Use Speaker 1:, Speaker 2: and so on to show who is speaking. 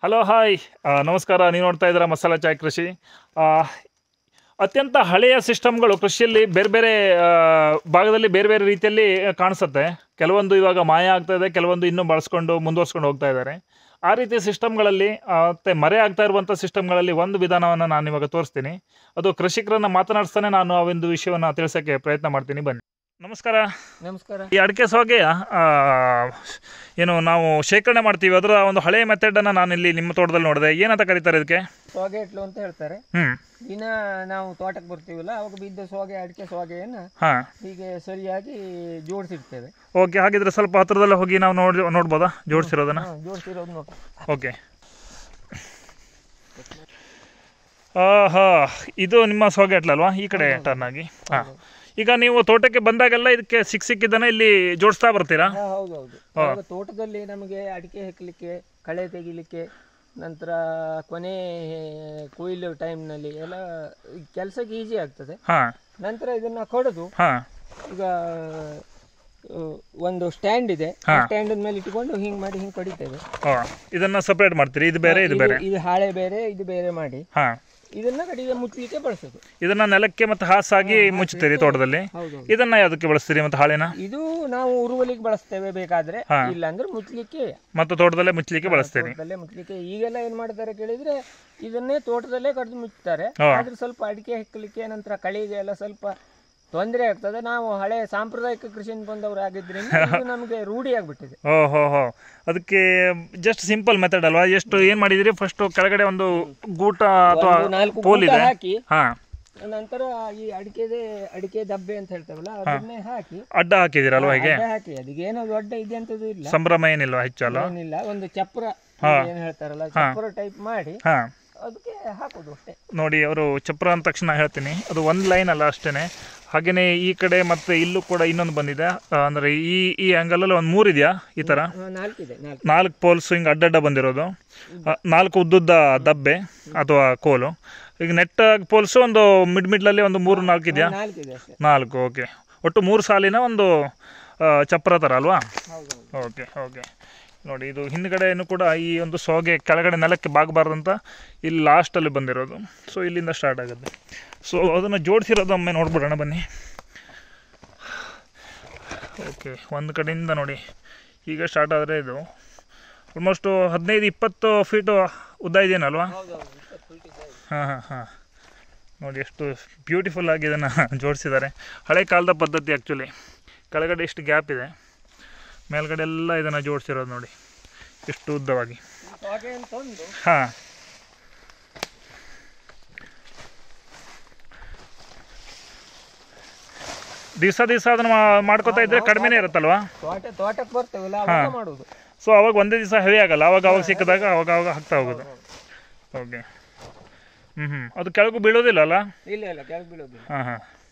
Speaker 1: hello hi ಆ, ನಮಸ್ಕಾರ ನೀವು ನೋಡ್ತಾ ಇದ್ದೀರಾ ಮಸಾಲ ಚಾಯ್ ಕೃಷಿ ಆ, ಅತ್ಯಂತ ಹಳೆಯ ಸಿಸ್ಟಮ್ಗಳು ಕೃಷಿಯಲ್ಲಿ ಬೇರೆ ಬೇರೆ ಆ, ಭಾಗದಲ್ಲಿ ಬೇರೆ ಬೇರೆ ರೀತಿಯಲ್ಲಿ ಕಾಣಿಸುತ್ತೆ ಕೆಲವೊಂದು ಇವಾಗ ಮಾಯ ಆಗ್ತಾ ಇದೆ ಕೆಲವೊಂದು ಇನ್ನೂ ಬಳಸ್ಕೊಂಡು ಮುಂದುವರ್ಸ್ಕೊಂಡು ಹೋಗ್ತಾ ಇದ್ದಾರೆ ಆ ರೀತಿಯ ಸಿಸ್ಟಮ್ಗಳಲ್ಲಿ ಮತ್ತು ಮರೆ ಆಗ್ತಾ ಇರುವಂಥ ಸಿಸ್ಟಮ್ಗಳಲ್ಲಿ ಒಂದು ವಿಧಾನವನ್ನು ನಾನು ಇವಾಗ ತೋರಿಸ್ತೀನಿ ಅದು ಕೃಷಿಕರನ್ನು ಮಾತನಾಡಿಸ್ತಾನೆ ನಾನು ಆ ಒಂದು ವಿಷಯವನ್ನು ತಿಳಿಸೋಕ್ಕೆ ಪ್ರಯತ್ನ ಮಾಡ್ತೀನಿ ಬನ್ನಿ ನಮಸ್ಕಾರ
Speaker 2: ನಮಸ್ಕಾರ
Speaker 1: ಈ ಅಡಿಕೆ ಸೋಗೆಯ ಆ, ಏನು ನಾವು ಶೇಖರಣೆ ಮಾಡ್ತೀವಿ ಅದರ ಒಂದು ಹಳೆಯ ಮೆಥಡನ್ನು ನಾನು ಇಲ್ಲಿ ನಿಮ್ಮ ತೋಟದಲ್ಲಿ ನೋಡಿದೆ ಏನಂತ ಕರೀತಾರೆ ಇದಕ್ಕೆ
Speaker 2: ಸೋಗೆ ಇಟ್ಲು ಅಂತ ಹೇಳ್ತಾರೆ
Speaker 1: ಹ್ಞೂ
Speaker 2: ದಿನ ನಾವು ತೋಟಕ್ಕೆ ಬರ್ತೀವಲ್ಲ ಅವಾಗ ಬಿದ್ದ ಸೋಗೆ ಅಡಿಕೆ ಸೋಗೆಯನ್ನು
Speaker 1: ಹಾಂ
Speaker 2: ಹೀಗೆ ಸರಿಯಾಗಿ ಜೋಡಿಸಿಡ್ತೇವೆ
Speaker 1: ಓಕೆ ಹಾಗಿದ್ರೆ ಸ್ವಲ್ಪ ಹತ್ರದಲ್ಲೇ ಹೋಗಿ ನಾವು ನೋಡಿ ನೋಡ್ಬೋದಾ ಜೋಡಿಸಿರೋದನ್ನ
Speaker 2: ಜೋಡಿಸಿರೋದು ನೋಡಿ
Speaker 1: ಓಕೆ ಹಾ ಇದು ನಿಮ್ಮ ಸೋಗೆ ಅಟ್ಲಲ್ವಾ ಈ ಕಡೆ ಟರ್ನ್ ಆಗಿ ಹಾಂ ಈಗ ನೀವು ತೋಟಕ್ಕೆ ಬಂದಾಗೆಲ್ಲ ಇದಕ್ಕೆ ಸಿಕ್ ಸಿಕ್ಕಿದ್ದನ್ನ ಇಲ್ಲಿ ಜೋಡಿಸ್ತಾ ಬರ್ತೀರಾ
Speaker 2: ಹಾ, ಹೌದೌದು ಆವಾಗ ತೋಟದಲ್ಲಿ ನಮಗೆ ಅಡಿಕೆ ಹೆಕ್ಕಲಿಕ್ಕೆ ಕಳೆ ತೆಗಿಲಿಕ್ಕೆ ನಂತರ ಕೊನೆ ಕೊಯ್ಲು ಟೈಮ್ನಲ್ಲಿ ಎಲ್ಲ ಕೆಲಸಕ್ಕೆ ಈಸಿ ಆಗ್ತದೆ
Speaker 1: ಹಾಂ
Speaker 2: ನಂತರ ಇದನ್ನ ಕಡಿದು
Speaker 1: ಹಾಂ
Speaker 2: ಈಗ ಆ, ಒಂದು ಸ್ಟ್ಯಾಂಡ್ ಇದೆ ಸ್ಟ್ಯಾಂಡ್ ಮೇಲೆ ಇಟ್ಕೊಂಡು ಹಿಂಗ್ ಮಾಡಿ ಹಿಂಗ್ ಕಡಿತೇವೆ
Speaker 1: ಹಾಂ ಇದನ್ನು ಸಪ್ರೇಟ್ ಮಾಡ್ತೀರಿ ಇದು ಬೇರೆ ಇದು ಬೇರೆ
Speaker 2: ಇದು- ಇದು ಹಾಳೆ ಬೇರೆ ಇದು ಬೇರೆ ಮಾಡಿ
Speaker 1: ಹಾಂ
Speaker 2: ಇದನ್ನ ಕಡಿಗೆ ಮುಚ್ಚಲಿಕ್ಕೆ ಬಳಸೋದು
Speaker 1: ಇದನ್ನ ನೆಲಕ್ಕೆ ಮತ್ತೆ ಹಾಸಾಗಿ ಮುಚ್ಚುತ್ತೀರಿ ತೋಟದಲ್ಲಿ
Speaker 2: ಹೌದು
Speaker 1: ಇದನ್ನ ಯಾವುದಕ್ಕೆ ಬಳಸ್ತೀರಿ ಮತ್ತೆ ಹಾಳೆನ
Speaker 2: ಇದು ನಾವು ಉರುವಲಿಗೆ ಬಳಸ್ತೇವೆ ಬೇಕಾದ್ರೆ ಇಲ್ಲ ಅಂದ್ರೆ ಮುಚ್ಚಲಿಕ್ಕೆ
Speaker 1: ಮತ್ತು ತೋಟದಲ್ಲೇ ಮುಚ್ಚಲಿಕ್ಕೆ ಬಳಸ್ತೀರಿ
Speaker 2: ತೋಟದಲ್ಲೇ ಮುಚ್ಚಲಿಕ್ಕೆ ಈಗೆಲ್ಲ ಏನ್ ಮಾಡ್ತಾರೆ ಕೇಳಿದ್ರೆ ಇದನ್ನೇ ತೋಟದಲ್ಲೇ ಕಡಿದು ಮುಚ್ಚುತ್ತಾರೆ ಆದ್ರೆ ಸ್ವಲ್ಪ ಅಡಿಕೆ ಹೆಕ್ಕಲಿಕ್ಕೆ ನಂತರ ಕಳಿಗೆ ಎಲ್ಲ ಸ್ವಲ್ಪ ತೊಂದರೆ ಆಗ್ತದೆ ನಾವು ಹಳೆ ಸಾಂಪ್ರದಾಯಿಕ ಕೃಷಿಯಿಂದ ಬಂದವರು ಆಗಿದ್ರಿಂದ ಇದು ನಮಗೆ ರೂಢಿ ಆಗ್ಬಿಟ್ಟಿದೆ
Speaker 1: ಓ ಹೋ ಹೋ ಅದಕ್ಕೆ ಜಸ್ಟ್ ಸಿಂಪಲ್ ಮೆಥಡ್ ಅಲ್ವಾ ಎಷ್ಟು ಏನು ಮಾಡಿದಿರಿ ಫಸ್ಟ್ ಕೆಳಗಡೆ ಒಂದು ಗೂಟ ಅಥವಾ
Speaker 2: ಒಂದು ನಾಲ್ಕು
Speaker 1: ಪೋಲ್
Speaker 2: ಗೂಟ
Speaker 1: ಇದೆ
Speaker 2: ಹಾಕಿ
Speaker 1: ಹಾಂ
Speaker 2: ನಂತರ ಈ ಅಡಿಕೆದೆ ಅಡಿಕೆ ದಬ್ಬೆ ಅಂತ ಹೇಳ್ತೇವಲ್ಲ ಅದನ್ನೇ ಹಾಕಿ
Speaker 1: ಅಡ್ಡ ಹಾಕಿದಿರಲ್ವಾ ಹೀಗೆ
Speaker 2: ಅಡ್ಡ ಹಾಕಿ ಅದಕ್ಕೆ ಏನೋ ದೊಡ್ಡ ಇದೆ ಅಂತದ್ದು ಇಲ್ಲ
Speaker 1: ಸಂಭ್ರಮ ಏನಿಲ್ವಾ ಹೆಚ್ಚಲ್ಲ
Speaker 2: ಏನಿಲ್ಲ ಒಂದು ಚಪ್ರ ಏನ್ ಹೇಳ್ತಾರಲ್ಲ ಚಪ್ರ ಟೈಪ್ ಮಾಡಿ
Speaker 1: ಹಾಂ
Speaker 2: ಅದಕ್ಕೆ ಹಾಕೋದು ಅಷ್ಟೇ
Speaker 1: ನೋಡಿ ಅವರು ಚಪ್ರ ಅಂದ ತಕ್ಷಣ ಹೇಳ್ತೀನಿ ಅದು ಒಂದು ಲೈನ್ ಅಲ್ಲ ಅಷ್ಟೇ ಹಾಗೆಯೇ ಈ ಕಡೆ ಮತ್ತು ಇಲ್ಲೂ ಕೂಡ ಇನ್ನೊಂದು ಬಂದಿದೆ ಆ, ಅಂದ್ರೆ ಈ ಈ ಆ್ಯಂಗಲಲ್ಲಿ ಒಂದು ಮೂರು ಇದೆಯಾ ಈ ಥರ
Speaker 2: ಹಾ, ನಾಲ್ಕಿದೆ ನಾಲ್ಕು
Speaker 1: ನಾಲ್ಕು ಪೋಲ್ಸ್ ಹಿಂಗೆ ಅಡ್ಡಡ್ಡ ಬಂದಿರೋದು ಆ, ನಾಲ್ಕು ಉದ್ದುದ್ದ ದಬ್ಬೆ ಅಥವಾ ಕೋಲು ಈಗ ನೆಟ್ ಪೋಲ್ಸು ಒಂದು ಮಿಡ್ ಮಿಡ್ಲಲ್ಲಿ ಒಂದು ಮೂರು ನಾಲ್ಕು ಇದೆಯಾ
Speaker 2: ನಾಲ್ಕಿದೆ ಅಷ್ಟೇ
Speaker 1: ನಾಲ್ಕು ಓಕೆ ಒಟ್ಟು ಮೂರು ಸಾಲಿನ ಒಂದು ಆ, ಚಪ್ರ ಥರ ಅಲ್ವಾ
Speaker 2: ಹೌದೌದು
Speaker 1: ಓಕೆ ಓಕೆ ನೋಡಿ ಇದು ಹಿಂದ್ಗಡೆನೂ ಕೂಡ ಈ ಒಂದು ಸೋಗೆ ಕೆಳಗಡೆ ನೆಲಕ್ಕೆ ಬಾಗಬಾರ್ದಂತ ಇಲ್ಲಿ ಲಾಸ್ಟಲ್ಲಿ ಬಂದಿರೋದು ಸೊ ಇಲ್ಲಿಂದ ಸ್ಟಾರ್ಟ್ ಆಗುತ್ತೆ ಸೊ ಅದನ್ನು ಜೋಡಿಸಿರೋದು ಒಮ್ಮೆ ನೋಡ್ಬಿಡೋಣ ಬನ್ನಿ ಓಕೆ ಒಂದು ಕಡೆಯಿಂದ ನೋಡಿ ಈಗ ಸ್ಟಾರ್ಟ್ ಆದರೆ ಇದು ಆಲ್ಮೋಸ್ಟು ಹದಿನೈದು ಇಪ್ಪತ್ತು ಫೀಟು ಉದ್ದ ಇದೆಯೇನಲ್ವಾ
Speaker 2: ಹೌದೌದು ಇಪ್ಪತ್ತು ಫೀಟ್ ಇದೆ
Speaker 1: ಹಾಂ ಹಾಂ ಹಾಂ ನೋಡಿ ಎಷ್ಟು ಬ್ಯೂಟಿಫುಲ್ ಆಗಿ ಇದನ್ನು ಜೋಡಿಸಿದ್ದಾರೆ ಹಳೆ ಕಾಲದ ಪದ್ಧತಿ ಆ್ಯಕ್ಚುಲಿ ಕೆಳಗಡೆ ಇಷ್ಟು ಗ್ಯಾಪ್ ಇದೆ ಮೇಲ್ಗಡೆ ಎಲ್ಲ ಇದನ್ನು ಜೋಡಿಸಿರೋದು ನೋಡಿ ಇಷ್ಟು ಉದ್ದವಾಗಿ
Speaker 2: ಈ ಸೋಗೆ ಅಂತ ಒಂದು
Speaker 1: ಹಾಂ ದಿವಸ ದಿವಸ ಅದನ್ನು ಮಾ- ಮಾಡ್ಕೊತಾ ಇದ್ರೆ ಕಡಿಮೆನೇ ಇರುತ್ತಲ್ವಾ
Speaker 2: ತೋಟ ತೋಟಕ್ಕೆ ಬರ್ತೇವಲ್ಲ ಅವಾಗ ಮಾಡುದು
Speaker 1: ಸೊ ಅವಾಗ ಒಂದೇ ದಿವಸ ಹೆವಿ ಆಗಲ್ಲ ಅವಾಗ ಅವಾಗ ಸಿಕ್ಕಿದಾಗ ಅವಾಗ ಅವಾಗ ಹಾಕ್ತಾ ಹೋಗೋದು ಓಕೆ ಹ್ಞೂ ಹ್ಞೂ ಅದು ಕೆಳಗೂ ಬೀಳೋದಿಲ್ಲ ಅಲ್ಲ
Speaker 2: ಇಲ್ಲ ಇಲ್ಲ ಕೆಳಗೆ ಬೀಳೋದಿಲ್ಲ
Speaker 1: ಹಾಂ ಹಾಂ